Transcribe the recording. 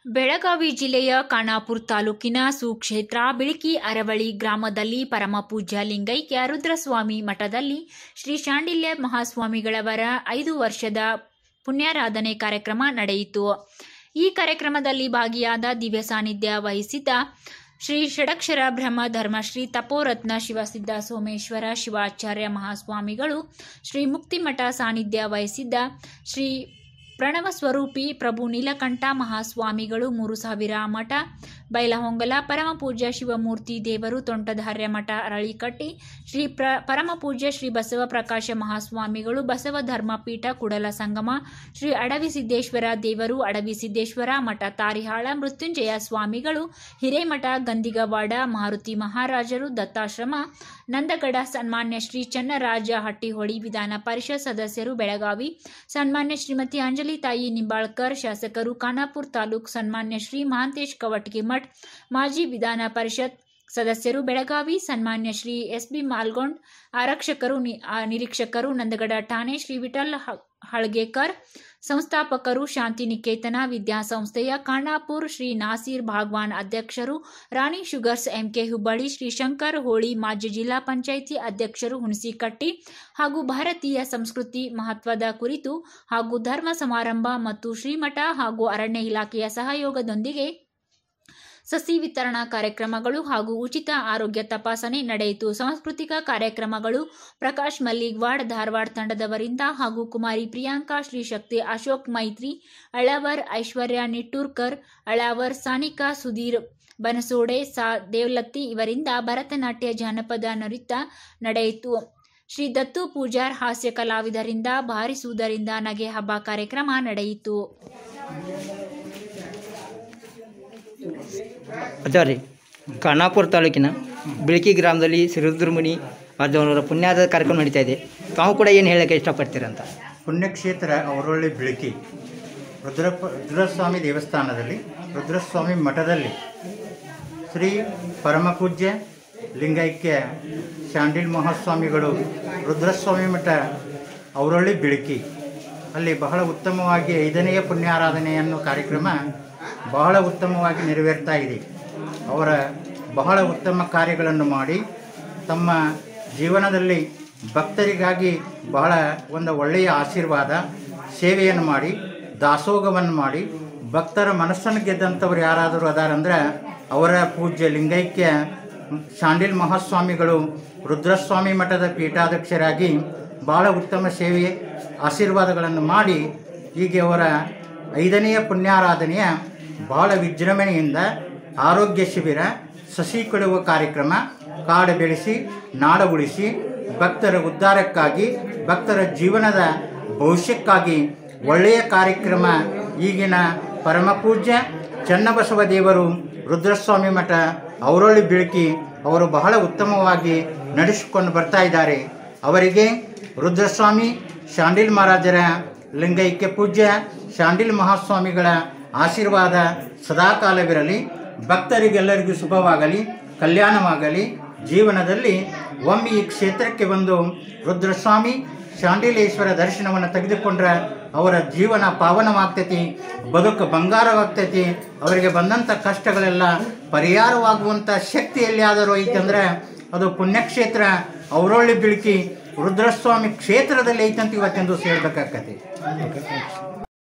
ಬೆಳಗಾವಿ ಜಿಲ್ಲೆಯ ಖಾನಾಪುರ ತಾಲೂಕಿನ ಸುಕ್ಷೇತ್ರ ಬಿಳಿಕಿ ಅರವಳಿ ಗ್ರಾಮದಲ್ಲಿ ಪರಮಪೂಜ್ಯ ಲಿಂಗೈಕ್ಯ ರುದ್ರಸ್ವಾಮಿ ಮಠದಲ್ಲಿ ಶ್ರೀ ಶಾಂಡಿಲ್ಯ ಮಹಾಸ್ವಾಮಿಗಳವರ ಐದು ವರ್ಷದ ಪುಣ್ಯಾರಾಧನೆ ಕಾರ್ಯಕ್ರಮ ನಡೆಯಿತು ಈ ಕಾರ್ಯಕ್ರಮದಲ್ಲಿ ಭಾಗಿಯಾದ ದಿವ್ಯ ಸಾನ್ನಿಧ್ಯ ವಹಿಸಿದ್ದ ಶ್ರೀ ಷಡಕ್ಷರ ಬ್ರಹ್ಮ ಧರ್ಮಶ್ರೀ ತಪೋರತ್ನ ಶಿವಸಿದ್ಧ ಸೋಮೇಶ್ವರ ಶಿವಾಚಾರ್ಯ ಮಹಾಸ್ವಾಮಿಗಳು ಶ್ರೀ ಮುಕ್ತಿಮಠ ಸಾನ್ನಿಧ್ಯ ವಹಿಸಿದ್ದ ಶ್ರೀ ಪ್ರಣವ ಸ್ವರೂಪಿ ಪ್ರಭು ನೀಲಕಂಠ ಮಹಾಸ್ವಾಮಿಗಳು ಮೂರು ಸಾವಿರ ಮಠ ಬೈಲಹೊಂಗಲ ಪರಮಪೂಜ್ಯ ಶಿವಮೂರ್ತಿ ದೇವರು ತೋಂಟದಾರ್ಯ ಮಠ ಅರಳಿಕಟ್ಟಿ ಶ್ರೀ ಪ್ರ ಪರಮಪೂಜ್ಯ ಶ್ರೀ ಬಸವ ಪ್ರಕಾಶ ಮಹಾಸ್ವಾಮಿಗಳು ಬಸವ ಧರ್ಮಪೀಠ ಕುಡಲ ಸಂಗಮ ಶ್ರೀ ಅಡವಿ ಸಿದ್ದೇಶ್ವರ ದೇವರು ಅಡವಿ ಸಿದ್ದೇಶ್ವರ ಮಠ ತಾರಿಹಾಳ ಮೃತ್ಯುಂಜಯ ಸ್ವಾಮಿಗಳು ಹಿರೇಮಠ ಗಂದಿಗವಾಡ ಮಾರುತಿ ಮಹಾರಾಜರು ದತ್ತಾಶ್ರಮ ನಂದಗಡ ಸನ್ಮಾನ್ಯ ಶ್ರೀ ಚನ್ನರಾಜ ಹಟ್ಟಿಹೊಳಿ ವಿಧಾನ ಪರಿಷತ್ ಸದಸ್ಯರು ಬೆಳಗಾವಿ ಸನ್ಮಾನ್ಯ ಶ್ರೀಮತಿ ಅಂಜಲಿ ತಾಯಿ ನಿಂಬಾಳ್ಕರ್ ಶಾಸಕರು ಖಾನಾಪುರ ತಾಲೂಕು ಸನ್ಮಾನ್ಯ ಶ್ರೀ ಮಹಾಂತೇಶ್ ಕವಟಗಿ ಮಠ್ ಮಾಜಿ ವಿಧಾನ ಪರಿಷತ್ ಸದಸ್ಯರು ಬೆಳಗಾವಿ ಸನ್ಮಾನ್ಯ ಶ್ರೀ ಎಸ್ ಬಿ ಮಾಲ್ಗೊಂಡ್ ಆರಕ್ಷಕರು ನಿ- ಆ, ನಿರೀಕ್ಷಕರು ನಂದಗಡ ಠಾಣೆ ಶ್ರೀ ವಿಠಲ್ ಹ- ಹಳ್ಗೇಕರ್ ಸಂಸ್ಥಾಪಕರು ಶಾಂತಿ ನಿಕೇತನ ವಿದ್ಯಾಸಂಸ್ಥೆಯ ಖಾನಾಪುರ್ ಶ್ರೀ ನಾಸೀರ್ ಭಾಗ್ವಾನ್ ಅಧ್ಯಕ್ಷರು ರಾಣಿ ಶುಗರ್ಸ್ ಎಂಕೆ ಹುಬ್ಬಳ್ಳಿ ಶ್ರೀ ಶಂಕರ್ ಹೋಳಿ ಮಾಜಿ ಜಿಲ್ಲಾ ಪಂಚಾಯಿತಿ ಅಧ್ಯಕ್ಷರು ಹುಣಸಿಕಟ್ಟಿ ಹಾಗೂ ಭಾರತೀಯ ಸಂಸ್ಕೃತಿ ಮಹತ್ವದ ಕುರಿತು ಹಾಗೂ ಧರ್ಮ ಸಮಾರಂಭ ಮತ್ತು ಶ್ರೀಮಠ ಹಾಗೂ ಅರಣ್ಯ ಇಲಾಖೆಯ ಸಹಯೋಗದೊಂದಿಗೆ ಸಸಿ ವಿತರಣಾ ಕಾರ್ಯಕ್ರಮಗಳು ಹಾಗೂ ಉಚಿತ ಆರೋಗ್ಯ ತಪಾಸಣೆ ನಡೆಯಿತು ಸಾಂಸ್ಕೃತಿಕ ಕಾರ್ಯಕ್ರಮಗಳು ಪ್ರಕಾಶ್ ಮಲ್ಲಿಗ್ವಾಡ್ ಧಾರವಾಡ ತಂಡದವರಿಂದ ಹಾಗೂ ಕುಮಾರಿ ಪ್ರಿಯಾಂಕಾ ಶ್ರೀಶಕ್ತಿ ಅಶೋಕ್ ಮೈತ್ರಿ ಅಳವರ್ ಐಶ್ವರ್ಯ ನಿಟ್ಟೂರ್ಕರ್ ಅಳವರ್ ಸಾನಿಕಾ ಸುಧೀರ್ ಬನಸೋಡೆ ಸಾ ದೇವಲತ್ತಿ ಇವರಿಂದ ಭರತನಾಟ್ಯ ಜಾನಪದ ನೃತ್ಯ ನಡೆಯಿತು ಶ್ರೀ ದತ್ತು ಪೂಜಾರ್ ಹಾಸ್ಯ ಕಲಾವಿದರಿಂದ ಬಾರಿಸುವುದರಿಂದ ನಗೆ ಹಬ್ಬ ಕಾರ್ಯಕ್ರಮ ನಡೆಯಿತು ಅದಾರಿ ಖಾನಾಪುರ ತಾಲೂಕಿನ ಬಿಳಕಿ ಗ್ರಾಮದಲ್ಲಿ ಶ್ರೀ ರುದ್ರಮುನಿ ಅವರ ಪುಣ್ಯದ ಕಾರ್ಯಕ್ರಮ ನಡೀತಾ ಇದೆ ತಾವು ಕೂಡ ಏನು ಹೇಳೋಕ್ಕೆ ಇಷ್ಟಪಡ್ತೀರಂತ ಪುಣ್ಯಕ್ಷೇತ್ರ ಅವರೊಳ್ಳಿ ಬೆಳಕಿ ರುದ್ರಪ್ಪ ರುದ್ರಸ್ವಾಮಿ ದೇವಸ್ಥಾನದಲ್ಲಿ ರುದ್ರಸ್ವಾಮಿ ಮಠದಲ್ಲಿ ಶ್ರೀ ಪರಮಪೂಜ್ಯ ಲಿಂಗೈಕ್ಯ ಶಾಂಡಿಲ್ ಮಹಾಸ್ವಾಮಿಗಳು ರುದ್ರಸ್ವಾಮಿ ಮಠ ಅವರೊಳ್ಳಿ ಬೆಳಕಿ ಅಲ್ಲಿ ಬಹಳ ಉತ್ತಮವಾಗಿ ಐದನೆಯ ಪುಣ್ಯಾರಾಧನೆಯನ್ನು ಕಾರ್ಯಕ್ರಮ ಬಹಳ ಉತ್ತಮವಾಗಿ ನೆರವೇರ್ತಾ ಇದೆ ಅವರ ಬಹಳ ಉತ್ತಮ ಕಾರ್ಯಗಳನ್ನು ಮಾಡಿ ತಮ್ಮ ಜೀವನದಲ್ಲಿ ಭಕ್ತರಿಗಾಗಿ ಬಹಳ ಒಂದು ಒಳ್ಳೆಯ ಆಶೀರ್ವಾದ ಸೇವೆಯನ್ನು ಮಾಡಿ ದಾಸೋಗವನ್ನು ಮಾಡಿ ಭಕ್ತರ ಮನಸ್ಸನ್ನು ಗೆದ್ದಂಥವ್ರು ಯಾರಾದರೂ ಅದಾರಂದ್ರೆ ಅವರ ಪೂಜ್ಯ ಲಿಂಗೈಕ್ಯ ಶಾಂಡಿಲ್ ಮಹಾಸ್ವಾಮಿಗಳು ರುದ್ರಸ್ವಾಮಿ ಮಠದ ಪೀಠಾಧ್ಯಕ್ಷರಾಗಿ ಭಾಳ ಉತ್ತಮ ಸೇವೆ ಆಶೀರ್ವಾದಗಳನ್ನು ಮಾಡಿ ಹೀಗೆ ಅವರ ಐದನೆಯ ಪುಣ್ಯಾರಾಧನೆಯ ಬಹಳ ವಿಜೃಂಭಣೆಯಿಂದ ಆರೋಗ್ಯ ಶಿಬಿರ ಸಸಿ ಕೊಡುವ ಕಾರ್ಯಕ್ರಮ ಕಾಡು ಬೆಳೆಸಿ ನಾಡ ಉಳಿಸಿ ಭಕ್ತರ ಉದ್ಧಾರಕ್ಕಾಗಿ ಭಕ್ತರ ಜೀವನದ ಭವಿಷ್ಯಕ್ಕಾಗಿ ಒಳ್ಳೆಯ ಕಾರ್ಯಕ್ರಮ ಈಗಿನ ಪರಮಪೂಜ್ಯ ಚನ್ನಬಸವ ದೇವರು ರುದ್ರಸ್ವಾಮಿ ಮಠ ಅವರೊಳ್ಳಿ ಬೆಳಕಿ ಅವರು ಬಹಳ ಉತ್ತಮವಾಗಿ ನಡೆಸಿಕೊಂಡು ಬರ್ತಾ ಇದ್ದಾರೆ ಅವರಿಗೆ ರುದ್ರಸ್ವಾಮಿ ಶಾಂಡಿಲ್ ಮಹಾರಾಜರ ಲಿಂಗೈಕ್ಯ ಪೂಜ್ಯ ಶಾಂಡಿಲ್ ಮಹಾಸ್ವಾಮಿಗಳ ಆಶೀರ್ವಾದ ಸದಾಕಾಲವಿರಲಿ ಭಕ್ತರಿಗೆಲ್ಲರಿಗೂ ಶುಭವಾಗಲಿ ಕಲ್ಯಾಣವಾಗಲಿ ಜೀವನದಲ್ಲಿ ಒಮ್ಮೆ ಈ ಕ್ಷೇತ್ರಕ್ಕೆ ಬಂದು ರುದ್ರಸ್ವಾಮಿ ಶಾಂಡಿಲೇಶ್ವರ ದರ್ಶನವನ್ನು ತೆಗೆದುಕೊಂಡ್ರೆ ಅವರ ಜೀವನ ಪಾವನವಾಗ್ತೈತಿ ಬದುಕು ಬಂಗಾರವಾಗ್ತೈತಿ ಅವರಿಗೆ ಬಂದಂಥ ಕಷ್ಟಗಳೆಲ್ಲ ಪರಿಹಾರವಾಗುವಂಥ ಶಕ್ತಿ ಎಲ್ಲಿಯಾದರೂ ಐತಂದ್ರೆ ಅದು ಪುಣ್ಯಕ್ಷೇತ್ರ ಅವರೊಳ್ಳಿ ಬಿಳ್ಕಿ ರುದ್ರಸ್ವಾಮಿ ಕ್ಷೇತ್ರದಲ್ಲಿ ಐತಂತ ಇವತ್ತಿನ ದಿವಸ ಹೇಳ್ಬೇಕಾಗ್ತೈತಿ